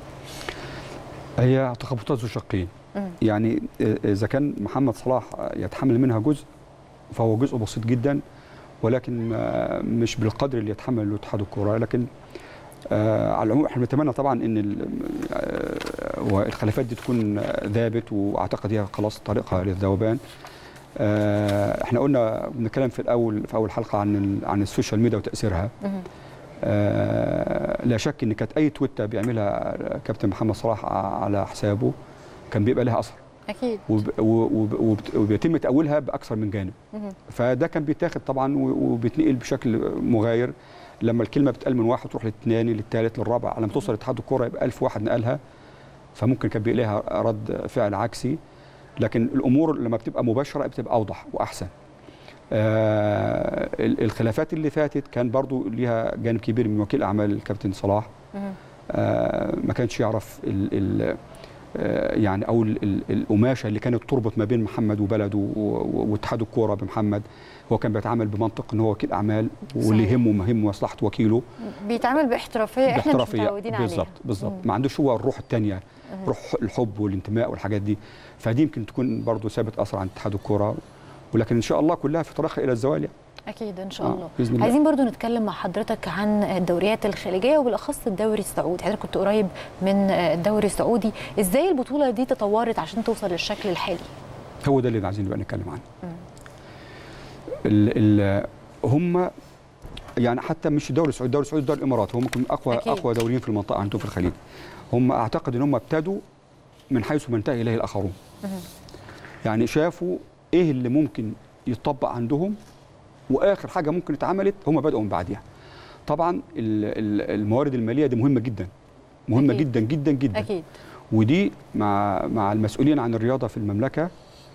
هي تخبطات ذو شقين يعني اذا كان محمد صلاح يتحمل منها جزء فهو جزء بسيط جدا ولكن مش بالقدر اللي يتحمله اتحاد الكره لكن على العموم احنا بنتمنى طبعا ان الخلافات دي تكون ذابت واعتقد هي خلاص طريقها للذوبان احنا قلنا بنتكلم في الاول في اول حلقه عن عن السوشيال ميديا وتاثيرها آه لا شك ان كانت اي تويته بيعملها كابتن محمد صلاح على حسابه كان بيبقى لها اثر اكيد وب وب وبيتم تاويلها باكثر من جانب فده كان بيتاخد طبعا وبيتنقل بشكل مغاير لما الكلمه بتقال من واحد تروح للثاني للثالث للرابع لما توصل لاتحاد الكوره يبقى 1000 واحد نقلها فممكن كان بيبقى لها رد فعل عكسي لكن الامور لما بتبقى مباشره بتبقى اوضح واحسن آه الخلافات اللي فاتت كان برضو ليها جانب كبير من وكيل اعمال الكابتن صلاح آه ما كانش يعرف ال ال آه يعني او ال القماشه اللي كانت تربط ما بين محمد وبلده واتحاد الكوره بمحمد هو كان بيتعامل بمنطق ان هو وكيل اعمال واللي يهمه مهم مصلحه وكيله بيتعامل باحترافيه احنا مش متعودين عليها بالظبط بالظبط ما عندوش هو الروح الثانيه روح الحب والانتماء والحاجات دي فدي يمكن تكون برضه ثابت اثر عن اتحاد الكوره ولكن ان شاء الله كلها في طريقها الى الزوال يعني. اكيد ان شاء الله آه بإذن الله. عايزين برضو نتكلم مع حضرتك عن الدوريات الخليجيه وبالاخص الدوري السعودي حضرتك كنت قريب من الدوري السعودي ازاي البطوله دي تطورت عشان توصل للشكل الحالي هو ده اللي عايزين نبقى نتكلم عنه ال ال هم يعني حتى مش الدوري السعودي الدوري السعودي الدوري الامارات هم ممكن اقوى أكيد. اقوى دوريين في المنطقه عندهم في الخليج هم اعتقد ان هم ابتدوا من حيث ما انتهى اليه الاخرون يعني شافوا ايه اللي ممكن يتطبق عندهم واخر حاجه ممكن اتعملت هم بداوا من بعدها طبعا الموارد الماليه دي مهمه جدا مهمه أكيد. جدا جدا جدا اكيد ودي مع مع المسؤولين عن الرياضه في المملكه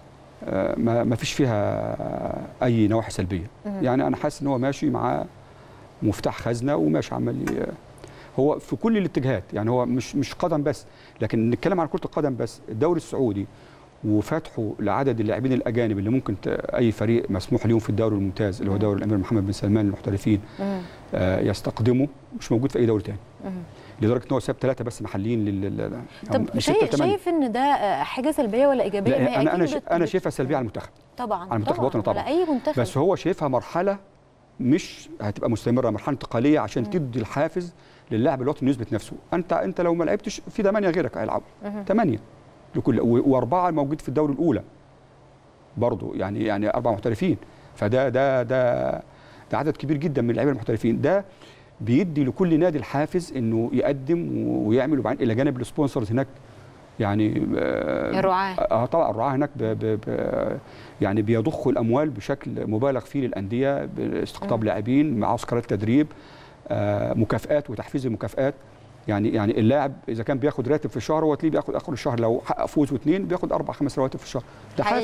ما ما فيش فيها اي نواحي سلبيه يعني انا حاسس ان هو ماشي مع مفتاح خزنه وماشي عمال هو في كل الاتجاهات يعني هو مش مش قدم بس لكن نتكلم عن كره القدم بس الدوري السعودي وفتحه لعدد اللاعبين الاجانب اللي ممكن اي فريق مسموح ليهم في الدوري الممتاز اللي هو دوري الامير محمد بن سلمان للمحترفين آه يستقدمه مش موجود في اي دوري ثاني لدرجه ان هو ساب ثلاثه بس محليين لل طب شايف, شايف ان ده حاجه سلبيه ولا ايجابيه؟ لا انا انا انا شايفها سلبيه على المنتخب طبعا على المنتخب الوطني طبعا على اي منتخب بس هو شايفها مرحله مش هتبقى مستمره مرحله انتقاليه عشان م. تدي الحافز للاعب الوطني يثبت نفسه انت انت لو ما لعبتش في ثمانيه غيرك هيلعبوا ثمانيه لكل واربعه موجود في الدوري الاولى برضه يعني يعني اربع محترفين فده ده ده ده عدد كبير جدا من اللعيبه المحترفين ده بيدي لكل نادي الحافز انه يقدم ويعمل وبعدين الى جانب السبونسرز هناك يعني الرعاه اه طبعا الرعاه هناك ب ب ب يعني بيضخوا الاموال بشكل مبالغ فيه للانديه باستقطاب لاعبين معسكرات تدريب آه مكافئات وتحفيز المكافئات يعني يعني اللاعب اذا كان بياخد راتب في الشهر هو تلاقيه بياخد اخر الشهر لو حقق فوز واثنين بياخد اربع خمس رواتب في الشهر ده حافز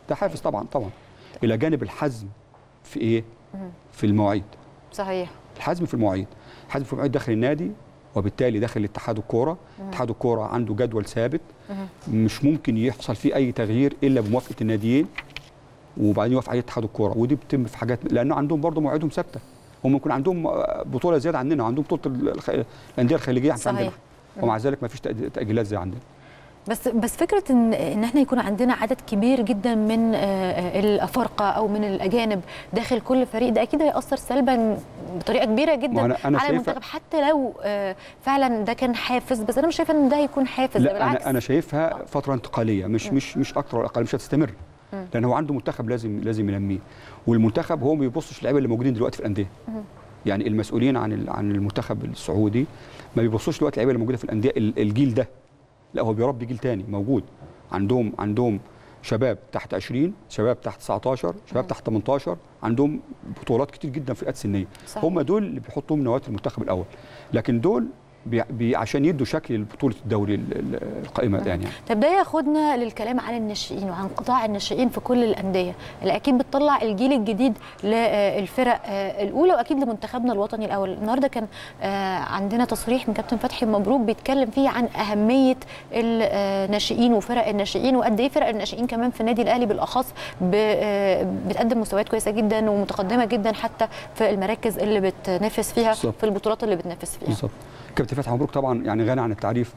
ده حافز طبعا طبعا الى جانب الحزم في ايه في المواعيد صحيح الحزم في المواعيد الحزم في المواعيد داخل النادي وبالتالي داخل اتحاد الكوره اتحاد الكوره عنده جدول ثابت مش ممكن يحصل فيه اي تغيير الا بموافقه الناديين وبعدين يوافق عليه اتحاد الكوره ودي بتتم في حاجات لانه عندهم برضه مواعيدهم ثابته هم يكون عندهم بطوله زياده عننا وعندهم بطوله الخ... الانديه الخليجيه عن صحيح. عندنا ومع ذلك ما فيش تأج- تاجيلات زي عندنا بس بس فكره ان ان احنا يكون عندنا عدد كبير جدا من آه، آه، الافارقه او من الاجانب داخل كل فريق ده اكيد هياثر سلبا بطريقه كبيره جدا ما أنا- أنا على شايفة- المنتخب حتى لو آه، فعلا ده كان حافز بس انا مش شايفه ان ده هيكون حافز ده لا بالعكس انا انا شايفها فتره انتقاليه مش مش مش اكتر ولا اقل مش هتستمر لان هو عنده منتخب لازم لازم ينميه والمنتخب هو ما بيبصش اللعيبه اللي موجودين دلوقتي في الانديه يعني المسؤولين عن ال- عن المنتخب السعودي ما بيبصوش دلوقتي اللعيبه اللي موجوده في الانديه ال- الجيل ده لا هو بيربي جيل تاني موجود عندهم عندهم شباب تحت 20 شباب تحت 19 شباب تحت 18 عندهم بطولات كتير جدا في الفئات السنيه صحيح. هم دول اللي بيحطوهم نواه المنتخب الاول لكن دول بي بي عشان يدوا شكل لبطوله الدوري ال- ال- القائمه ده يعني طب ده ياخدنا للكلام عن الناشئين وعن قطاع الناشئين في كل الانديه اللي اكيد بتطلع الجيل الجديد للفرق آه، الاولى واكيد لمنتخبنا الوطني الاول النهارده كان آه، عندنا تصريح من كابتن فتحي مبروك بيتكلم فيه عن اهميه الناشئين وفرق الناشئين وقد ايه فرق الناشئين كمان في النادي الاهلي بالاخص ب- آه، بتقدم مستويات كويسه جدا ومتقدمه جدا حتى في المراكز اللي بتنافس فيها بالظبط. في البطولات اللي بتنافس فيها بالظبط كابتن فتحي مبروك طبعا يعني غني عن التعريف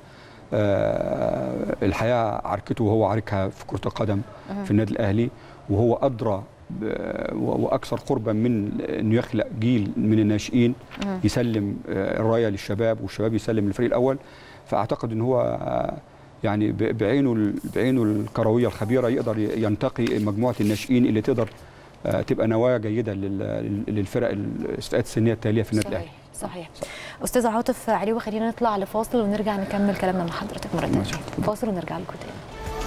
آه الحياه عركته وهو عاركها في كره القدم في النادي الاهلي وهو ادرى ب- و- واكثر قربا من انه يخلق جيل من الناشئين يسلم آه، الرايه للشباب والشباب يسلم للفريق الاول فاعتقد ان هو آه، يعني ب- بعينه ال- بعينه الكرويه الخبيره يقدر ي- ينتقي مجموعه الناشئين اللي تقدر آه، تبقى نواه جيده لل- للفرق الفئات السنيه التاليه في النادي الاهلي صحيح صحيح استاذ عاطف علي خلينا نطلع لفاصل ونرجع نكمل كلامنا مع حضرتك مره ثانيه ماشي. فاصل ونرجع لكم تاني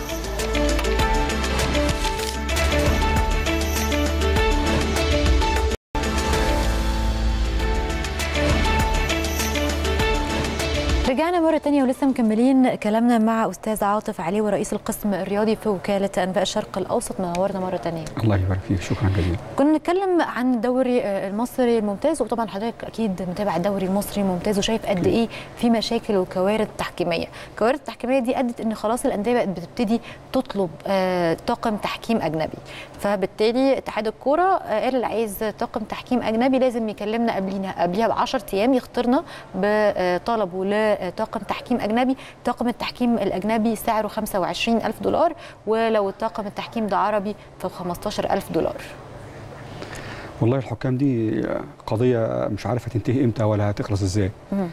رجعنا مرة تانية ولسه مكملين كلامنا مع أستاذ عاطف علي ورئيس القسم الرياضي في وكالة أنباء الشرق الأوسط منورنا مرة تانية الله يبارك فيك شكرا جزيلا كنا نتكلم عن الدوري آه، المصري الممتاز وطبعا حضرتك اكيد متابع الدوري المصري الممتاز وشايف قد ايه في مشاكل وكوارث تحكيميه، الكوارث التحكيميه دي ادت ان خلاص الانديه بقت بتبتدي تطلب آه، طاقم تحكيم اجنبي، فبالتالي اتحاد الكوره آه، قال اللي عايز طاقم تحكيم اجنبي لازم يكلمنا قبلينا قبليها ب 10 ايام يختارنا بطلبه لطاقم تحكيم اجنبي، طاقم التحكيم الاجنبي سعره 25000 دولار ولو طاقم التحكيم ده عربي ف 15000 دولار. والله الحكام دي قضيه مش عارف هتنتهي امتى ولا هتخلص ازاي مم.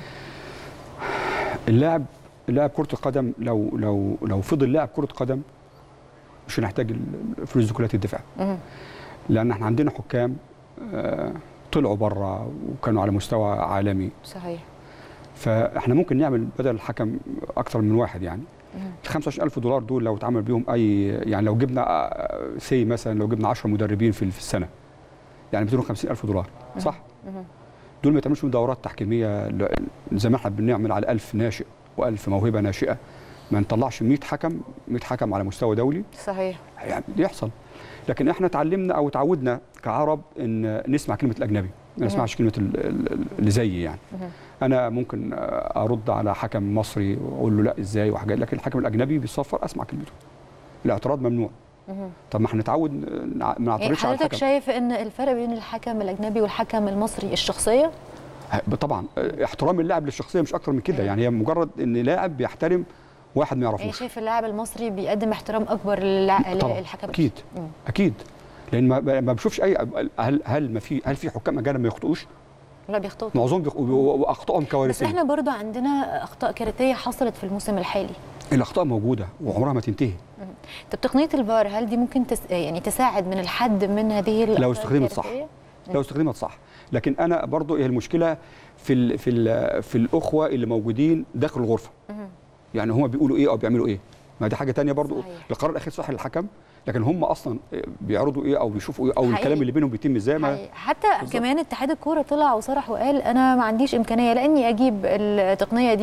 اللاعب اللاعب كره القدم لو لو لو فضل لاعب كره قدم مش هنحتاج الفلوس دي كلها تدفع مم. لان احنا عندنا حكام آه، طلعوا بره وكانوا على مستوى عالمي صحيح فاحنا ممكن نعمل بدل الحكم اكتر من واحد يعني ال 25000 دولار دول لو اتعمل بيهم اي يعني لو جبنا سي مثلا لو جبنا 10 مدربين في في السنه يعني 250000 دولار صح؟ دول ما يتعملوش بيهم دورات تحكيميه ل- زي ما احنا بنعمل على 1000 ناشئ و1000 موهبه ناشئه ما نطلعش 100 حكم 100 حكم على مستوى دولي صحيح يعني يحصل لكن احنا اتعلمنا او اتعودنا كعرب ان نسمع كلمه الاجنبي ما نسمعش كلمه ال- ال- اللي زيي يعني انا ممكن ارد على حكم مصري واقول له لا ازاي وحاجات لكن الحكم الاجنبي بيصفر اسمع كلمته الاعتراض ممنوع طب ما احنا نتعود نع- ما يعني نعترضش على حضرتك الحكم شايف ان الفرق بين الحكم الاجنبي والحكم المصري الشخصيه ه- طبعا احترام اللاعب للشخصيه مش اكتر من كده يعني هي مجرد ان لاعب بيحترم واحد ما يعني يعرفوش شايف اللاعب المصري بيقدم احترام اكبر للع- طبعا للحكم اكيد مم. اكيد لان ما ما بشوفش اي هل هل ما في هل في حكام اجانب ما يخطئوش لا بيخطئوا معظمهم بيخ- واخطائهم بس كوارثيه احنا برضو عندنا اخطاء كارثيه حصلت في الموسم الحالي الاخطاء موجوده وعمرها ما تنتهي طب تقنيه الفار هل دي ممكن تس... يعني تساعد من الحد من هذه الاخطاء لو استخدمت صح. الكارثية؟ لو استخدمت صح لكن انا برضو هي المشكله في ال في ال في الاخوه اللي موجودين داخل الغرفه يعني هم بيقولوا ايه او بيعملوا ايه ما دي حاجه تانية برضو صحيح. القرار الاخير صح للحكم لكن هم اصلا بيعرضوا ايه او بيشوفوا ايه او حقيقي. الكلام اللي بينهم بيتم ازاي ما حقيقي. حتى بالظبط. كمان اتحاد الكوره طلع وصرح وقال انا ما عنديش امكانيه لا اني اجيب التقنيه دي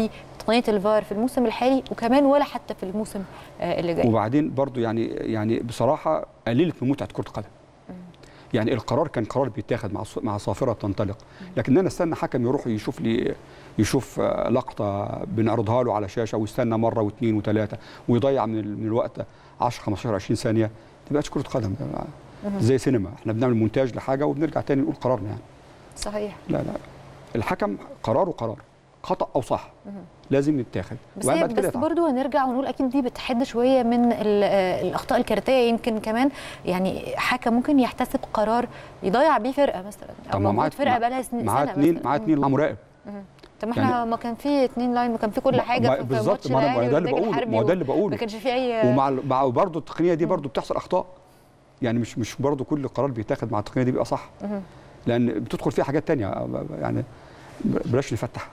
تقنيه الفار في الموسم الحالي وكمان ولا حتى في الموسم آه، اللي جاي وبعدين برضو يعني يعني بصراحه قللت من متعه كره القدم يعني القرار كان قرار بيتاخد مع ص- مع صافره بتنطلق لكن انا استنى حكم يروح يشوف لي يشوف آه، لقطه بنعرضها له على شاشه ويستنى مره واثنين وثلاثه ويضيع من, ال- من الوقت 10 15 20 ثانيه ما تبقاش كره قدم ده زي سينما احنا بنعمل مونتاج لحاجه وبنرجع تاني نقول قرارنا يعني صحيح لا لا الحكم قراره قرار خطا او صح لازم يتاخد بس وبعدين هي بعد كده بس يتعاقب. برضو هنرجع ونقول اكيد دي بتحد شويه من ال- آه، الاخطاء الكارثيه يمكن كمان يعني حكم ممكن يحتسب قرار يضيع بيه فرقه مثلا او طب ما موجود معاه فرقه بقى لها سنين معاه سنة اثنين مثلاً. معاه اثنين مراقب طب ما احنا يعني- ما كان في اثنين لاين وكان في كل حاجه ما- في- في بالظبط ماتش ما أنا- ما الأهلي ده اللي والإنتاج بقوله الحربي ما ده اللي و- بقوله ما كانش في اي ومع مع برضه التقنيه دي برضه بتحصل اخطاء يعني مش مش برضه كل قرار بيتاخد مع التقنيه دي بيبقى صح لان بتدخل فيها حاجات تانية يعني بلاش نفتح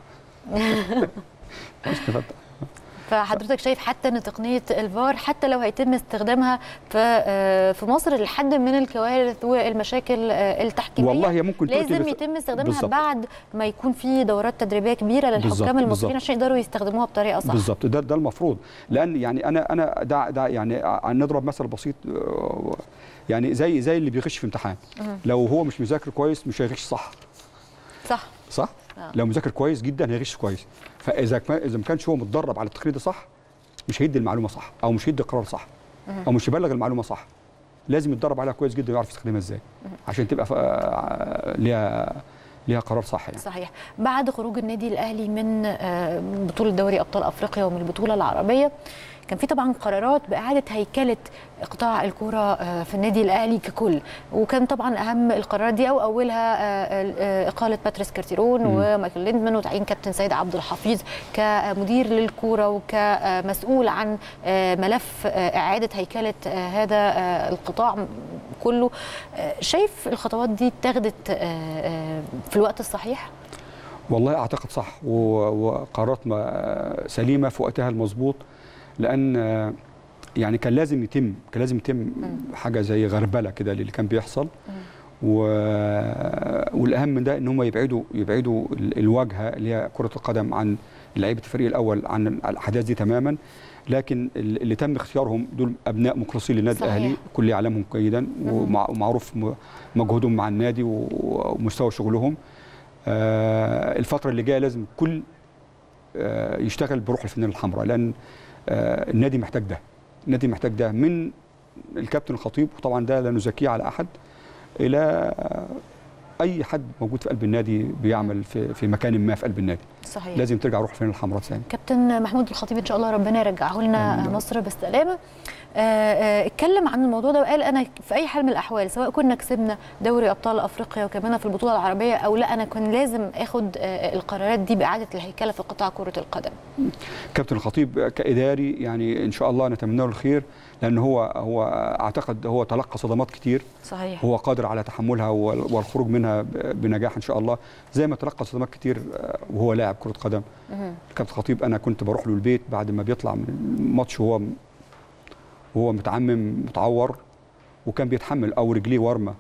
بلاش نفتح فحضرتك شايف حتى ان تقنيه الفار حتى لو هيتم استخدامها في آه، في مصر لحد من الكوارث والمشاكل آه، التحكيميه والله هي ممكن تقول لازم كده. يتم استخدامها بالظبط. بعد ما يكون في دورات تدريبيه كبيره بالظبط، للحكام بالظبط. المصريين عشان يقدروا يستخدموها بطريقه صح بالظبط ده ده المفروض لان يعني انا انا ده ده يعني ع- نضرب مثل بسيط آه، يعني زي زي اللي بيغش في امتحان لو هو مش مذاكر كويس مش هيغش صح صح صح آه. لو مذاكر كويس جدا هيغش كويس فاذا كما- اذا ما كانش هو متدرب على التقنيه دي صح مش هيدي المعلومه صح او مش هيدي القرار صح او مش يبلغ المعلومه صح لازم يتدرب عليها كويس جدا ويعرف يستخدمها ازاي عشان تبقى ف- آه، ليها ليها قرار صح يعني صحيح بعد خروج النادي الاهلي من آه، بطوله دوري ابطال افريقيا ومن البطوله العربيه كان في طبعا قرارات باعاده هيكله قطاع الكره آه، في النادي الاهلي ككل وكان طبعا اهم القرارات دي او اولها آه، آه، اقاله باتريس كارتيرون ومايكل ليندمان وتعيين كابتن سيد عبد الحفيظ كمدير للكوره وكمسؤول عن آه، ملف آه، اعاده هيكله آه، هذا آه، القطاع كله آه، شايف الخطوات دي اتخذت آه، آه، في الوقت الصحيح؟ والله اعتقد صح و- وقرارات ما- سليمه في وقتها المظبوط لان آه، يعني كان لازم يتم كان لازم يتم حاجه زي غربله كده اللي كان بيحصل و... والاهم من ده ان هم يبعدوا يبعدوا ال- الواجهه اللي هي كره القدم عن لعيبه الفريق الاول عن الاحداث دي تماما لكن ال- اللي تم اختيارهم دول ابناء مخلصين للنادي صحيح. الاهلي كل يعلمهم جيدا ومع- ومعروف م- مجهودهم مع النادي و- ومستوى شغلهم آه، الفتره اللي جايه لازم كل آه، يشتغل بروح الفنان الحمراء لان آه، النادي محتاج ده النادي محتاج ده من الكابتن الخطيب وطبعا ده لا نزكيه على احد الى آه، اي حد موجود في قلب النادي بيعمل في في مكان ما في قلب النادي صحيح لازم ترجع روح الفنان الحمراء ثاني كابتن محمود الخطيب ان شاء الله ربنا يرجعه لنا آمين. مصر بالسلامه آه، آه، اتكلم عن الموضوع ده وقال انا في اي حال من الاحوال سواء كنا كسبنا دوري ابطال افريقيا وكمان في البطوله العربيه او لا انا كان لازم اخد آه، القرارات دي باعاده الهيكله في قطاع كره القدم كابتن الخطيب كاداري يعني ان شاء الله نتمنى له الخير لان هو هو اعتقد هو تلقى صدمات كتير صحيح هو قادر على تحملها وال- والخروج منها ب- بنجاح ان شاء الله زي ما تلقى صدمات كتير آه، وهو لاعب كره قدم مهم. كابتن خطيب انا كنت بروح له البيت بعد ما بيطلع من الماتش وهو وهو متعمم متعور وكان بيتحمل او رجليه ورمه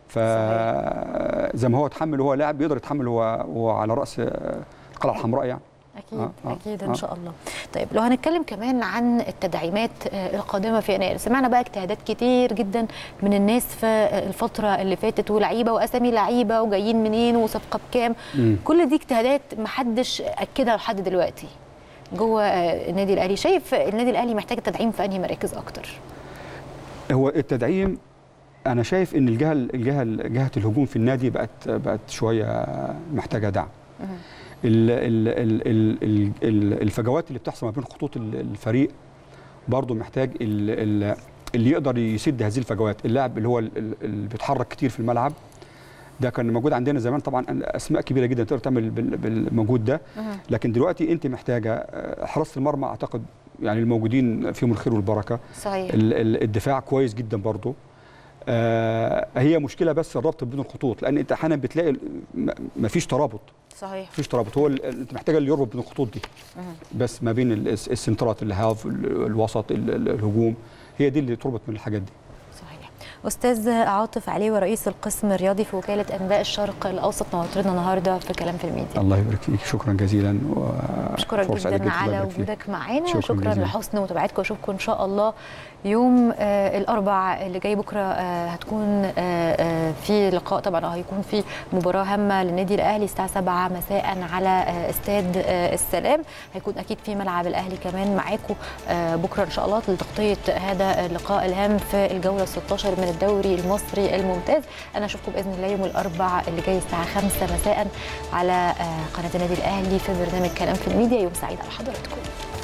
فزي ما هو اتحمل وهو لاعب بيقدر يتحمل وهو وهو على راس آه، القلعه الحمراء يعني اكيد آه، آه، اكيد آه. ان شاء الله طيب لو هنتكلم كمان عن التدعيمات آه، القادمه في يناير سمعنا بقى اجتهادات كتير جدا من الناس في آه، الفتره اللي فاتت ولعيبه واسامي لعيبه وجايين منين وصفقه بكام مم. كل دي اجتهادات محدش اكدها لحد دلوقتي جوه آه، النادي الاهلي شايف النادي الاهلي محتاج تدعيم في انهي مراكز اكتر هو التدعيم انا شايف ان الجهه الجهه جهه الهجوم في النادي بقت بقت شويه محتاجه دعم ال- ال- ال- ال- ال- ال- الفجوات اللي بتحصل ما بين خطوط ال- الفريق برضه محتاج ال- ال- اللي يقدر يسد هذه الفجوات اللاعب اللي هو ال- ال- اللي بيتحرك كتير في الملعب ده كان موجود عندنا زمان طبعا اسماء كبيره جدا تقدر تعمل بال- بالمجهود ده لكن دلوقتي انت محتاجه آه، حراسه المرمى اعتقد يعني الموجودين فيهم الخير والبركه صحيح ال- ال- الدفاع كويس جدا برضه آه هي مشكله بس الربط بين الخطوط لان انت احيانا بتلاقي ال- م- مفيش ترابط صحيح مفيش ترابط هو ال- انت محتاجه اللي يربط بين الخطوط دي بس ما بين ال- الس- السنترات الهاف ال- الوسط ال- ال- الهجوم هي دي اللي تربط من الحاجات دي صحيح استاذ عاطف علي ورئيس القسم الرياضي في وكاله انباء الشرق الاوسط نورتنا النهارده في كلام في الميديا الله يبارك فيك شكرا جزيلا بشكرك فرصة سعيدة جدا الله على يبارك فيك. وجودك معانا شكراً شكرا جزيلاً. لحسن متابعتكم واشوفكم ان شاء الله يوم آه الاربع اللي جاي بكره آه هتكون آه آه في لقاء طبعا أو هيكون في مباراه هامه للنادي الاهلي الساعه 7 مساء على آه استاد آه السلام هيكون اكيد في ملعب الاهلي كمان معاكم آه بكره ان شاء الله لتغطيه هذا اللقاء الهام في الجوله 16 من الدوري المصري الممتاز انا اشوفكم باذن الله يوم الاربع اللي جاي الساعه 5 مساء على آه قناه النادي الاهلي في برنامج كلام في الميديا يوم سعيد على حضراتكم